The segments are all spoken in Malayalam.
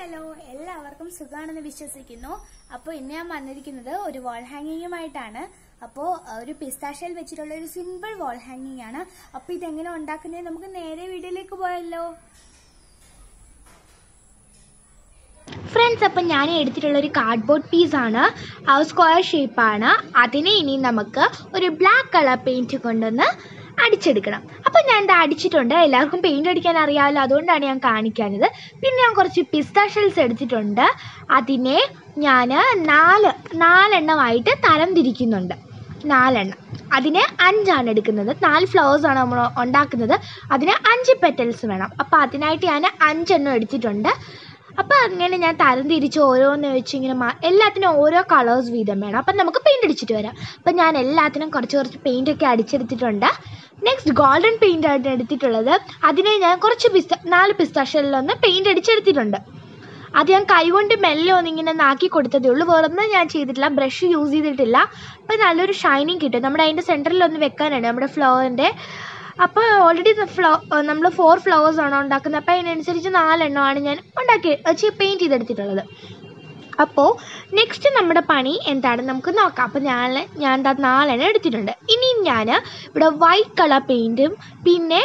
ഹലോ എല്ലാവർക്കും സുഖാണെന്ന് വിശ്വസിക്കുന്നു അപ്പോൾ ഇന്ന് ഞാൻ വന്നിരിക്കുന്നത് ഒരു വാൾ ഹാങ്ങിങ്ങുമായിട്ടാണ് അപ്പോൾ ഒരു പിസ്താഷ്യൽ വെച്ചിട്ടുള്ള ഒരു സിമ്പിൾ വാൾ ഹാങ്ങിങ് ആണ് അപ്പോൾ ഇതെങ്ങനെ ഉണ്ടാക്കുന്നത് നമുക്ക് നേരെ വീഡിയോയിലേക്ക് പോയല്ലോ ഫ്രണ്ട്സ് അപ്പം ഞാൻ എടുത്തിട്ടുള്ള ഒരു കാർഡ്ബോർഡ് പീസാണ് ആ സ്ക്വയർ ഷേപ്പാണ് അതിനെ ഇനി നമുക്ക് ഒരു ബ്ലാക്ക് കളർ പെയിൻറ്റ് കൊണ്ടൊന്ന് അടിച്ചെടുക്കണം അപ്പം ഞാൻ ഇത് അടിച്ചിട്ടുണ്ട് എല്ലാവർക്കും പെയിൻറ് അടിക്കാൻ അറിയാമല്ലോ അതുകൊണ്ടാണ് ഞാൻ കാണിക്കാഞ്ഞത് പിന്നെ ഞാൻ കുറച്ച് പിസ്ത ഷെൽസ് എടുത്തിട്ടുണ്ട് അതിനെ ഞാൻ നാല് നാലെണ്ണമായിട്ട് തരം തിരിക്കുന്നുണ്ട് നാലെണ്ണം അതിന് അഞ്ചാണ് എടുക്കുന്നത് നാല് ഫ്ലവേഴ്സ് ആണ് നമ്മൾ ഉണ്ടാക്കുന്നത് അതിന് അഞ്ച് പെറ്റൽസ് വേണം അപ്പോൾ അതിനായിട്ട് ഞാൻ അഞ്ചെണ്ണം എടുത്തിട്ടുണ്ട് അപ്പോൾ അങ്ങനെ ഞാൻ തരം തിരിച്ച് ഓരോന്ന് വെച്ച് ഇങ്ങനെ മാ എല്ലാത്തിനും ഓരോ കളേഴ്സ് വീതം വേണം അപ്പം നമുക്ക് പെയിൻ്റ് അടിച്ചിട്ട് വരാം അപ്പം ഞാൻ എല്ലാത്തിനും കുറച്ച് കുറച്ച് പെയിൻ്റ് ഒക്കെ അടിച്ചെടുത്തിട്ടുണ്ട് നെക്സ്റ്റ് ഗോൾഡൻ പെയിൻ്റ് ആണ് എടുത്തിട്ടുള്ളത് അതിനെ ഞാൻ കുറച്ച് പിസ്ത നാല് പിസ്താഷലിലൊന്ന് പെയിൻ്റ് അടിച്ചെടുത്തിട്ടുണ്ട് അത് ഞാൻ കൈകൊണ്ട് മെല്ലെ ഒന്ന് ഇങ്ങനെ നാക്കി കൊടുത്തതേ ഉള്ളൂ വേറൊന്നും ഞാൻ ചെയ്തിട്ടില്ല ബ്രഷ് യൂസ് ചെയ്തിട്ടില്ല അപ്പോൾ നല്ലൊരു ഷൈനിങ് കിട്ടും നമ്മുടെ അതിൻ്റെ സെൻറ്ററിൽ ഒന്ന് വെക്കാനാണ് നമ്മുടെ ഫ്ലവറിൻ്റെ അപ്പോൾ ഓൾറെഡി ഫ്ലോ നമ്മൾ ഫോർ ഫ്ലവേഴ്സ് ആണ് ഉണ്ടാക്കുന്നത് അപ്പോൾ അതിനനുസരിച്ച് നാലെണ്ണമാണ് ഞാൻ ഉണ്ടാക്കി പെയിൻറ്റ് ചെയ്തെടുത്തിട്ടുള്ളത് അപ്പോൾ നെക്സ്റ്റ് നമ്മുടെ പണി എന്താണ് നമുക്ക് നോക്കാം അപ്പോൾ ഞാൻ ഞാൻ എന്താ നാലെണ്ണം എടുത്തിട്ടുണ്ട് ഇനിയും ഞാൻ ഇവിടെ വൈറ്റ് കളർ പെയിൻറ്റും പിന്നെ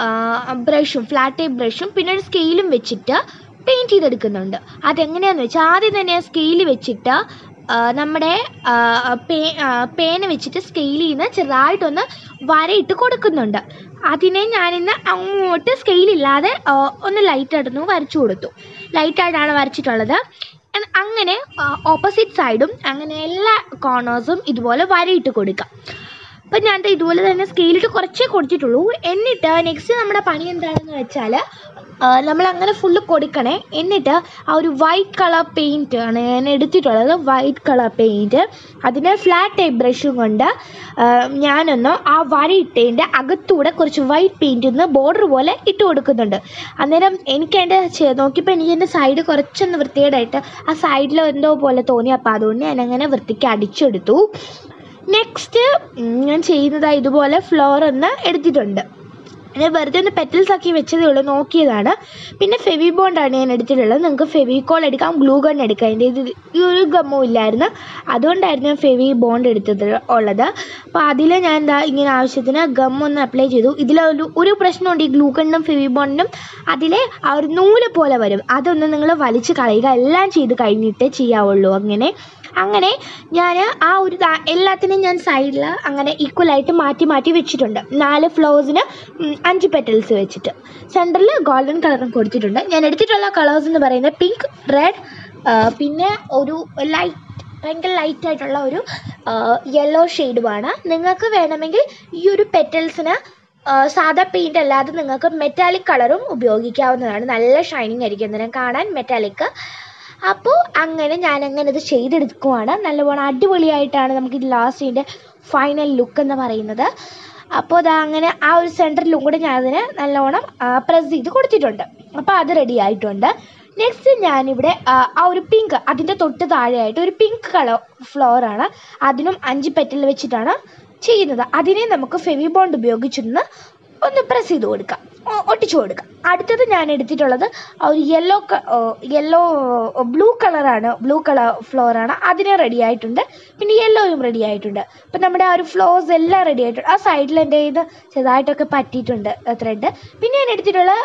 ബ്രഷും ഫ്ലാറ്റ് ടൈപ്പ് ബ്രഷും പിന്നെ ഒരു സ്കെയിലും വെച്ചിട്ട് പെയിൻറ്റ് ചെയ്തെടുക്കുന്നുണ്ട് അതെങ്ങനെയാണെന്ന് വെച്ചാൽ ആദ്യം തന്നെ സ്കെയിൽ വെച്ചിട്ട് ആ, നമ്മുടെ ആ, പേ ആ, പേന വെച്ചിട്ട് സ്കെയിലിൽ നിന്ന് ചെറുതായിട്ടൊന്ന് വരയിട്ട് കൊടുക്കുന്നുണ്ട് അതിനെ ഞാനിന്ന് അങ്ങോട്ട് സ്കെയിലില്ലാതെ ആ, ഒന്ന് ലൈറ്റായിട്ടൊന്ന് വരച്ചു കൊടുത്തു ലൈറ്റായിട്ടാണ് വരച്ചിട്ടുള്ളത് എൻ- അങ്ങനെ ഓപ്പോസിറ്റ് സൈഡും അങ്ങനെ എല്ലാ കോർണേഴ്സും ഇതുപോലെ വരയിട്ട് കൊടുക്കാം അപ്പം ഞാൻ ദേ ഇതുപോലെ തന്നെ സ്കെയിലിട്ട് കുറച്ചേ കൊടുത്തിട്ടുള്ളൂ എന്നിട്ട് നെക്സ്റ്റ് നമ്മുടെ പണി എന്താണെന്ന് വെച്ചാൽ നമ്മൾ അങ്ങനെ ഫുള്ള് കൊടുക്കണേ എന്നിട്ട് ആ ഒരു വൈറ്റ് കളർ പെയിൻറ്റ് ആണ് ഞാൻ എടുത്തിട്ടുള്ളത് വൈറ്റ് കളർ പെയിൻറ്റ് അതിനെ ഫ്ലാറ്റ് ടൈപ്പ് ബ്രഷും കൊണ്ട് ആ, ഞാനൊന്ന് ആ വരയിട്ടതിൻ്റെ അകത്തൂടെ കുറച്ച് വൈറ്റ് പെയിൻറ്റ് ഒന്ന് ബോർഡർ പോലെ ഇട്ട് കൊടുക്കുന്നുണ്ട് അന്നേരം എനിക്ക് എൻ്റെ നോക്കിയപ്പോൾ എനിക്ക് എൻ്റെ സൈഡ് കുറച്ചൊന്ന് വൃത്തികേടായിട്ട് ആ സൈഡിൽ എന്തോ പോലെ തോന്നി അപ്പോൾ അതുകൊണ്ട് ഞാൻ അങ്ങനെ വൃത്തിക്ക് അടിച്ചെടുത്തു നെക്സ്റ്റ് ഞാൻ ചെയ്യുന്നത് ഇതുപോലെ ഫ്ലോർ ഒന്ന് എടുത്തിട്ടുണ്ട് ഞാൻ വെറുതെ ഒന്ന് പെറ്റൽസ് ആക്കി വെച്ചതേ ഉള്ളൂ നോക്കിയതാണ് പിന്നെ ഫെവി ബോണ്ടാണ് ഞാൻ എടുത്തിട്ടുള്ളത് നിങ്ങൾക്ക് ഫെവിക്കോൾ എടുക്കാം ഗ്ലൂ ഗൺ എടുക്കാം എൻ്റെ ഇത് ഈ ഒരു ഗമ്മും ഇല്ലായിരുന്നു അതുകൊണ്ടായിരുന്നു ഞാൻ ഫെവി ബോണ്ട് എടുത്തത് ഉള്ളത് അപ്പോൾ അതിൽ ഞാൻ എന്താ ഇങ്ങനെ ആവശ്യത്തിന് ഗം ഒന്ന് അപ്ലൈ ചെയ്തു ഇതിലൊരു ഒരു പ്രശ്നമുണ്ട് ഈ ഗ്ലൂ ഗണ്ണും ഫെവി ബോണ്ടിനും അതിലെ ആ ഒരു നൂല് പോലെ വരും അതൊന്ന് നിങ്ങൾ വലിച്ച് കളയുക എല്ലാം ചെയ്ത് കഴിഞ്ഞിട്ടേ ചെയ്യാവുള്ളൂ അങ്ങനെ അങ്ങനെ ഞാൻ ആ ഒരു ദാ- എല്ലാത്തിനും ഞാൻ സൈഡിൽ അങ്ങനെ ഈക്വലായിട്ട് മാറ്റി മാറ്റി വെച്ചിട്ടുണ്ട് നാല് ഫ്ലവേഴ്സിന് അഞ്ച് പെറ്റൽസ് വെച്ചിട്ട് സെൻറ്ററിൽ ഗോൾഡൻ കളറും കൊടുത്തിട്ടുണ്ട് ഞാൻ എടുത്തിട്ടുള്ള കളേഴ്സ് എന്ന് പറയുന്നത് പിങ്ക് റെഡ് പിന്നെ ഒരു ലൈറ്റ് ഭയങ്കര ലൈറ്റ് ആയിട്ടുള്ള ഒരു യെല്ലോ ഷെയ്ഡുമാണ് നിങ്ങൾക്ക് വേണമെങ്കിൽ ഈ ഒരു പെറ്റൽസിന് സാധാ പെയിൻ്റ് അല്ലാതെ നിങ്ങൾക്ക് മെറ്റാലിക് കളറും ഉപയോഗിക്കാവുന്നതാണ് നല്ല ഷൈനിങ് ആയിരിക്കും അന്നേരം കാണാൻ മെറ്റാലിക് അപ്പോൾ അങ്ങനെ ഞാൻ അങ്ങനെ ഇത് ചെയ്തെടുക്കുവാണ് നല്ലവണ്ണം അടിപൊളിയായിട്ടാണ് നമുക്ക് ഇത് ലാസ്റ്റിൻ്റെ ഫൈനൽ ലുക്ക് എന്ന് പറയുന്നത് അപ്പോൾ അത് അങ്ങനെ ആ ഒരു സെൻറ്ററിലും കൂടെ ഞാൻ അതിന് നല്ലവണ്ണം പ്രസ് ചെയ്ത് കൊടുത്തിട്ടുണ്ട് അപ്പോൾ അത് റെഡി ആയിട്ടുണ്ട് നെക്സ്റ്റ് ഞാനിവിടെ ആ, ആ ഒരു പിങ്ക് അതിൻ്റെ തൊട്ട് താഴെയായിട്ട് ഒരു പിങ്ക് കളർ ഫ്ലോറാണ് അതിനും അഞ്ച് പെറ്റൽ വെച്ചിട്ടാണ് ചെയ്യുന്നത് അതിനെ നമുക്ക് ഫെവി ബോണ്ട് ഉപയോഗിച്ചൊന്ന് ഒന്ന് പ്രസ് ചെയ്ത് കൊടുക്കാം ഒ- ഒട്ടിച്ചു കൊടുക്കാം അടുത്തത് ഞാൻ എടുത്തിട്ടുള്ളത് ആ ഒരു യെല്ലോ യെല്ലോ ബ്ലൂ കളറാണ് ബ്ലൂ കളർ ഫ്ലോറാണ് അതിന് റെഡി ആയിട്ടുണ്ട് പിന്നെ യെല്ലോയും റെഡി ആയിട്ടുണ്ട് അപ്പം നമ്മുടെ ആ ഒരു ഫ്ലോസ് എല്ലാം റെഡി ആയിട്ടുണ്ട് ആ സൈഡിൽ എൻ്റെ ഇത് ചെറുതായിട്ടൊക്കെ പറ്റിയിട്ടുണ്ട് ത്രെഡ് പിന്നെ ഞാൻ എടുത്തിട്ടുള്ള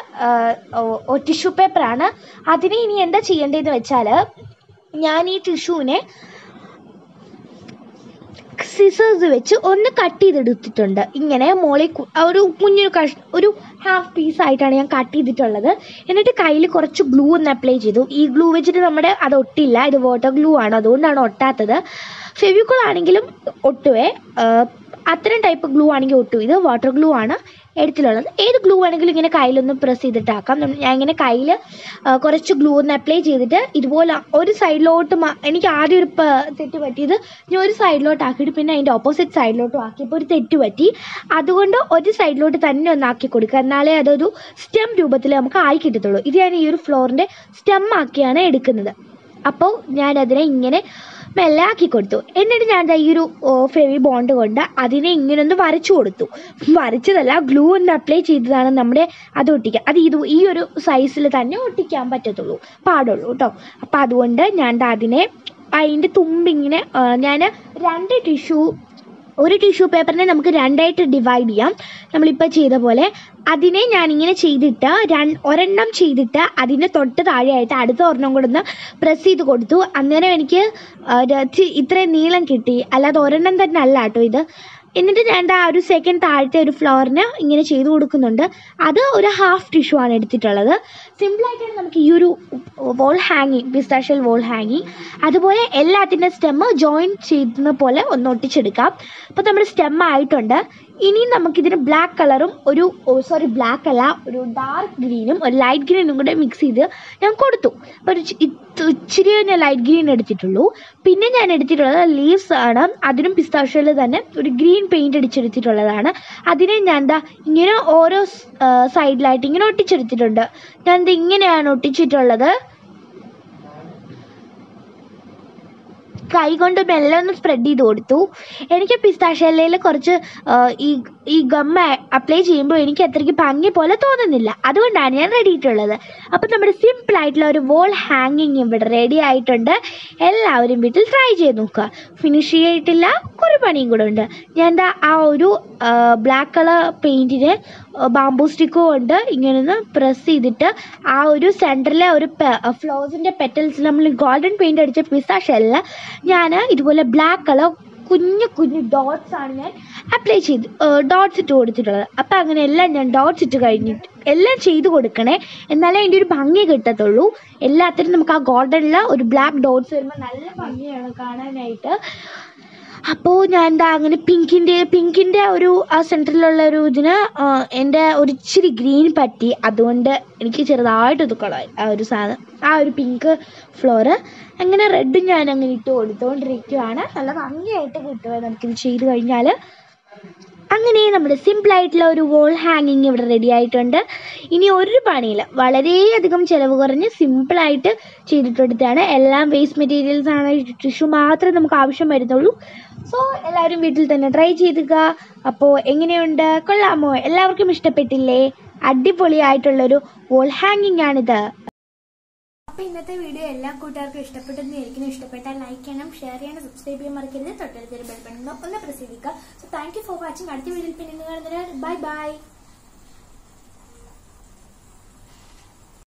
ടിഷ്യൂ പേപ്പറാണ് അതിന് ഇനി എന്താ ചെയ്യേണ്ടതെന്ന് വെച്ചാൽ ഞാൻ ഈ ടിഷ്യൂവിനെ സിസേഴ്സ് വെച്ച് ഒന്ന് കട്ട് ചെയ്തെടുത്തിട്ടുണ്ട് ഇങ്ങനെ മോളിൽ കു- ആ ഒരു കുഞ്ഞൊരു കഷ് ഒരു ഹാഫ് പീസ് ആയിട്ടാണ് ഞാൻ കട്ട് ചെയ്തിട്ടുള്ളത് എന്നിട്ട് കയ്യിൽ കുറച്ച് ഗ്ലൂ ഒന്ന് അപ്ലൈ ചെയ്തു ഈ ഗ്ലൂ വെച്ചിട്ട് നമ്മുടെ അത് ഒട്ടില്ല ഇത് വാട്ടർ ഗ്ലൂ ആണ് അതുകൊണ്ടാണ് ഒട്ടാത്തത് ഫെവിക്കോൾ ആണെങ്കിലും ഒട്ടുവേ ആ, അത്തരം ടൈപ്പ് ഗ്ലൂ ആണെങ്കിൽ ഒട്ടും ഇത് വാട്ടർ ഗ്ലൂ ആണ് എടുത്തിട്ടുള്ളത് ഏത് ഗ്ലൂ ആണെങ്കിലും ഇങ്ങനെ കയ്യിലൊന്ന് പ്രസ് ചെയ്തിട്ടാക്കാം നമ്മ- ഞാൻ ഇങ്ങനെ കയ്യിൽ കുറച്ച് ഗ്ലൂ ഒന്ന് അപ്ലൈ ചെയ്തിട്ട് ഇതുപോലെ ഒരു സൈഡിലോട്ട് മ- എനിക്ക് ആദ്യം ഒരു പ- തെറ്റ് പറ്റിയത് ഞാൻ ഒരു സൈഡിലോട്ട് ആക്കിയിട്ട് പിന്നെ അതിൻ്റെ ഓപ്പോസിറ്റ് സൈഡിലോട്ടും ആക്കിയപ്പോൾ ഒരു തെറ്റ് പറ്റി അതുകൊണ്ട് ഒരു സൈഡിലോട്ട് തന്നെ ഒന്ന് ആക്കി കൊടുക്കുക എന്നാലേ അതൊരു സ്റ്റെം രൂപത്തിൽ നമുക്ക് ആയി കിട്ടത്തുള്ളൂ ഇത് ഞാൻ ഈ ഒരു ഫ്ലോറിൻ്റെ സ്റ്റെം ആക്കിയാണ് എടുക്കുന്നത് അപ്പോൾ ഞാനതിനെ ഇങ്ങനെ മെല്ലെ ആക്കി കൊടുത്തു എന്നിട്ട് ഞാൻ ദാ ഈ ഒരു ഫെവി ബോണ്ട് കൊണ്ട് അതിനെ ഇങ്ങനെ ഒന്ന് വരച്ചു കൊടുത്തു വരച്ചതല്ല ഗ്ലൂ ഒന്ന് അപ്ലൈ ചെയ്തതാണ് നമ്മുടെ അത് ഒട്ടിക്കുക അത് ഇത് ഈ ഒരു സൈസിൽ തന്നെ ഒട്ടിക്കാൻ പറ്റത്തുള്ളൂ പാടുള്ളൂ കേട്ടോ അപ്പം അതുകൊണ്ട് ഞാൻ ദാ അതിനെ അതിൻ്റെ തുമ്പിങ്ങനെ ഞാൻ രണ്ട് ടിഷ്യൂ ഒരു ടിഷ്യൂ പേപ്പറിനെ നമുക്ക് രണ്ടായിട്ട് ഡിവൈഡ് ചെയ്യാം നമ്മളിപ്പോൾ ചെയ്ത പോലെ അതിനെ ഞാനിങ്ങനെ ചെയ്തിട്ട് രണ്ട് ഒരെണ്ണം ചെയ്തിട്ട് അതിന് തൊട്ട് താഴെയായിട്ട് അടുത്ത ഒരെണ്ണം കൂടെ ഒന്ന് പ്രസ് ചെയ്ത് കൊടുത്തു അന്നേരം എനിക്ക് ആ, ഒരു ചി- ഇത്രയും നീളം കിട്ടി അല്ലാതെ ഒരെണ്ണം തന്നെ അല്ല കേട്ടോ ഇത് എന്നിട്ട് ഞാൻ ദാ ഒരു സെക്കൻഡ് താഴത്തെ ഒരു ഫ്ലവറിന് ഇങ്ങനെ ചെയ്ത് കൊടുക്കുന്നുണ്ട് അത് ഒരു ഹാഫ് ടിഷ്യൂ ആണ് എടുത്തിട്ടുള്ളത് സിമ്പിളായിട്ടാണ് നമുക്ക് ഈ ഒരു വോൾ ഹാങ്ങിങ് പിസ്താഷ്യൽ വോൾ ഹാങ്ങിങ് അതുപോലെ എല്ലാത്തിൻ്റെ സ്റ്റെമ്മ് ജോയിൻ ചെയ്യുന്ന പോലെ ഒന്ന് ഒട്ടിച്ചെടുക്കാം അപ്പോൾ നമ്മുടെ സ്റ്റെം ആയിട്ടുണ്ട് ഇനി നമുക്കിതിന് ബ്ലാക്ക് കളറും ഒരു സോറി ബ്ലാക്ക് അല്ല ഒരു ഡാർക്ക് ഗ്രീനും ഒരു ലൈറ്റ് ഗ്രീനും കൂടെ മിക്സ് ചെയ്ത് ഞാൻ കൊടുത്തു അപ്പോൾ ഒരു ചി- ഇത് ഇച്ചിരി ഞാൻ ലൈറ്റ് ഗ്രീൻ എടുത്തിട്ടുള്ളൂ പിന്നെ ഞാൻ എടുത്തിട്ടുള്ളത് ലീവ്സ് ആണ് അതിനും പിസ്താഷ്യയിൽ തന്നെ ഒരു ഗ്രീൻ പെയിൻറ് അടിച്ചെടുത്തിട്ടുള്ളതാണ് അതിനെ ഞാൻ എന്താ ഇങ്ങനെ ഓരോ സൈഡിലായിട്ട് ഇങ്ങനെ ഒട്ടിച്ചെടുത്തിട്ടുണ്ട് ഞാൻ ഇത് ഇങ്ങനെയാണ് ഒട്ടിച്ചിട്ടുള്ളത് കൈ കൊണ്ട് മെല്ലെ ഒന്ന് സ്പ്രെഡ് ചെയ്ത് കൊടുത്തു എനിക്ക് പിസ്താഷ്യയിൽ കുറച്ച് ആ, ഈ ഈ ഗമ്മ അപ്ലൈ ചെയ്യുമ്പോൾ എനിക്ക് അത്രയ്ക്ക് ഭംഗി പോലെ തോന്നുന്നില്ല അതുകൊണ്ടാണ് ഞാൻ റെഡി ആയിട്ടുള്ളത് അപ്പം നമ്മുടെ സിമ്പിൾ ആയിട്ടുള്ള ഒരു വോൾ ഹാങ്ങിങ് ഇവിടെ റെഡി ആയിട്ടുണ്ട് എല്ലാവരും വീട്ടിൽ ട്രൈ ചെയ്ത് നോക്കുക ഫിനിഷ് ചെയ്തിട്ടില്ല കുറേ പണിയും കൂടെ ഉണ്ട് ഞാൻ ദാ ആ ഒരു ബ്ലാക്ക് കളർ പെയിൻറ്റിനെ ബാംബൂ സ്റ്റിക്ക് കൊണ്ട് ഇങ്ങനെ ഒന്ന് പ്രസ് ചെയ്തിട്ട് ആ ഒരു സെൻറ്ററിലെ ഒരു ഫ്ലോസിൻ്റെ പെറ്റൽസ് നമ്മൾ ഗോൾഡൻ പെയിൻറ് അടിച്ച പിസ്ത ഷെല്ലിൽ ഞാൻ ഇതുപോലെ ബ്ലാക്ക് കളർ കുഞ്ഞു കുഞ്ഞു ഡോട്ട്സ് ആണ് ഞാൻ അപ്ലൈ ചെയ്ത് ഡോട്ട്സ് ഇട്ട് കൊടുത്തിട്ടുള്ളത് അപ്പം അങ്ങനെ എല്ലാം ഞാൻ ഡോട്ട്സ് ഇട്ട് കഴിഞ്ഞിട്ട് എല്ലാം ചെയ്ത് കൊടുക്കണേ എന്നാലേ അതിൻ്റെ ഒരു ഭംഗി കിട്ടത്തുള്ളൂ എല്ലാത്തിനും നമുക്ക് ആ ഗോൾഡനിൽ ഒരു ബ്ലാക്ക് ഡോട്ട്സ് വരുമ്പോൾ നല്ല ഭംഗിയാണ് കാണാനായിട്ട് അപ്പോൾ ഞാൻ എന്താ അങ്ങനെ പിങ്കിൻ്റെ പിങ്കിൻ്റെ ഒരു ആ സെൻറ്ററിലുള്ള ഒരു ഇതിന് ആ, എൻ്റെ ഒരു ഇച്ചിരി ഗ്രീൻ പറ്റി അതുകൊണ്ട് എനിക്ക് ചെറുതായിട്ട് ഒതുക്കളായി ആ ഒരു സാധനം ആ ഒരു പിങ്ക് ഫ്ലോറ് അങ്ങനെ റെഡും ഞാൻ അങ്ങനെ ഇട്ട് കൊടുത്തുകൊണ്ടിരിക്കുകയാണ് നല്ല ഭംഗിയായിട്ട് കിട്ടുക നമുക്കിത് ചെയ്ത് കഴിഞ്ഞാൽ അങ്ങനെ നമ്മുടെ സിമ്പിൾ ആയിട്ടുള്ള ഒരു വോൾ ഹാങ്ങിങ് ഇവിടെ റെഡി ആയിട്ടുണ്ട് ഇനി ഒരു പണിയില്ല വളരെയധികം ചിലവ് കുറഞ്ഞ് സിമ്പിളായിട്ട് ചെയ്തിട്ടെടുത്താണ് എല്ലാം വേസ്റ്റ് മെറ്റീരിയൽസ് ആണ് ടിഷ്യൂ മാത്രമേ നമുക്ക് ആവശ്യം വരുന്നുള്ളൂ സോ എല്ലാവരും വീട്ടിൽ തന്നെ ട്രൈ ചെയ്യുക അപ്പോൾ എങ്ങനെയുണ്ട് കൊള്ളാമോ എല്ലാവർക്കും ഇഷ്ടപ്പെട്ടില്ലേ അടിപൊളിയായിട്ടുള്ളൊരു വോൾ ഹാങ്ങിങ് ആണിത് അപ്പൊ ഇന്നത്തെ വീഡിയോ എല്ലാ കൂട്ടുകാർക്കും ഇഷ്ടപ്പെട്ടെന്ന് ആയിരിക്കും ഇഷ്ടപ്പെട്ടാൽ ലൈക്ക് ചെയ്യണം ഷെയർ ചെയ്യണം സബ്സ്ക്രൈബ് ചെയ്യാൻ മറക്കരുത് തൊട്ടടുത്തൊരു ബെൽ ബട്ടൺ ഒന്ന് പ്രസ് ചെയ്തിരിക്കുക so thank you for watching അടുത്ത വീഡിയോയിൽ പിന്നെ കാണുന്നത് ബൈ ബൈ